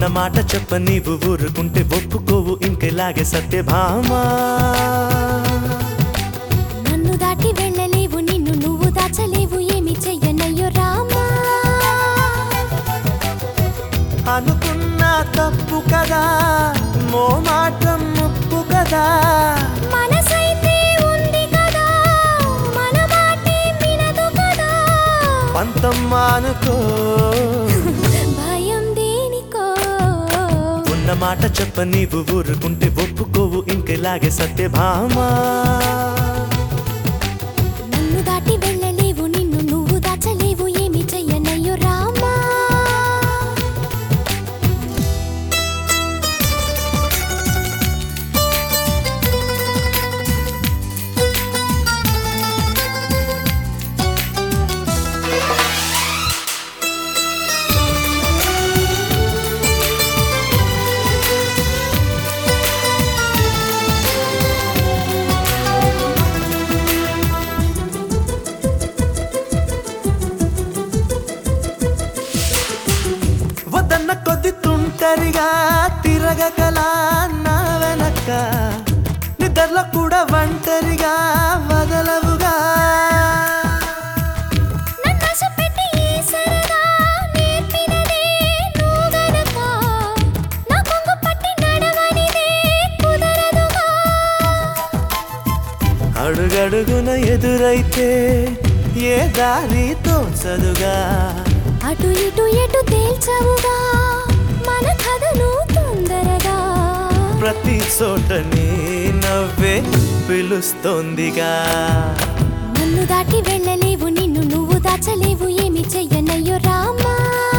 మాట చెప్ప నీవు ఊరుకుంటే ఒప్పుకోవు ఇంకెలాగే సత్యభామా నన్ను దాటి వెళ్ళలేవు నిన్ను నువ్వు దాచలేవు ఏమి చెయ్యనయ్యో రామా అనుకున్నా తప్పు కదా మో మాట ముప్పు కదా మనసైతే ఉంది కదా మన మాటే వినదు కదా పంతం మానుకో భయం దేనికో ఉన్న మాట చెప్ప నీవు ఊరుకుంటే ఒప్పుకోవు ఇంకెలాగే సత్యభామా నన్ను దాటి వెళ్ళలేవు నిన్ను నువ్వు దాచలేవు ఏమి చెయ్యనయ్యో రామా వదన్న కొద్ది తుంటరిగా తిరగకలా నా వెనక నిద్రలో కూడా ఒంటరిగా వదలవుగా నన్ను ఆశపెట్టి ఈ సరదా నేర్పినదే నువ్వు గనక నా కొంగు పట్టి నడవనిదే కుదరదుగా అడుగడుగున ఎదురైతే ఏ దారి తోచదుగా అటు ఇటు ఎటు తేల్చవుగా మన కథను తొందరగా ప్రతి చోట నీ నవ్వే పిలుస్తోందిగా నన్ను దాటి వెళ్ళలేవు నిన్ను నువ్వు దాచలేవు ఏమి చెయ్యనయ్యో రామా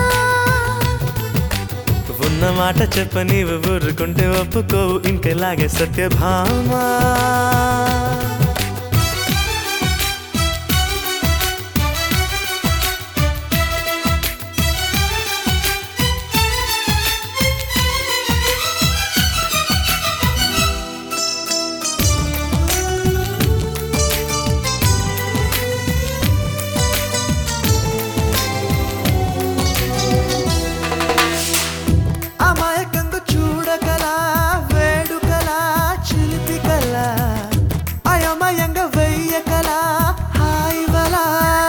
ఉన్న మాట చెప్ప నీవు ఊరుకుంటే ఒప్పుకోవు ఇంకెలాగే సత్యభామా అమాయకంగా చూడకలా వేడుకలా చిలిపికలా అయమయంగా వెయ్యకలా హాయివలా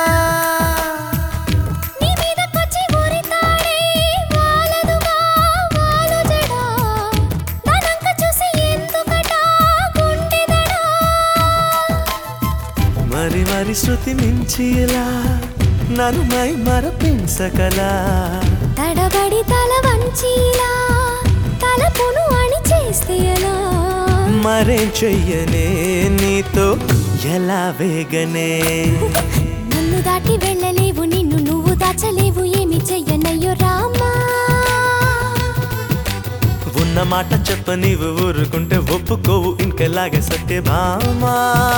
నీ మీదకొచ్చి ఉరితాడే వాలదుగా వాలు జడా దానంక చూసి ఎందుకట గుండెదడా మరి మరి శృతి మించి ఇలా నన్ను మై మరపించకలా తడబడి తల వంచిలా తలపును అని చేస్తే ఎలా మరేం చెయ్యనే నీతో ఎలా వేగనే నన్ను దాటి వెళ్ళలేవు నిన్ను నువ్వు దాచలేవు ఏమి చెయ్యనయ్యో రామా ఉన్న మాట చెప్ప నీవు ఊరుకుంటే ఒప్పుకోవు ఇంకెలాగే సత్యభామా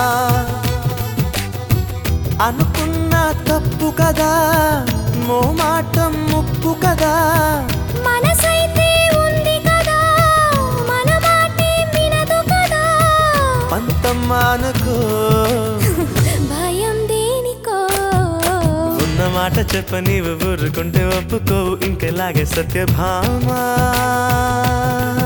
అనుకున్నా తప్పు కదా మో మాట ముప్పు కదా మనసైతే ఉంది కదా మన మాటే వినదు కదా పంతం మానుకో భయం దేనికో ఉన్న మాట చెప్ప నీవు ఊరుకుంటే ఒప్పుకోవు ఇంకెలాగే సత్యభామా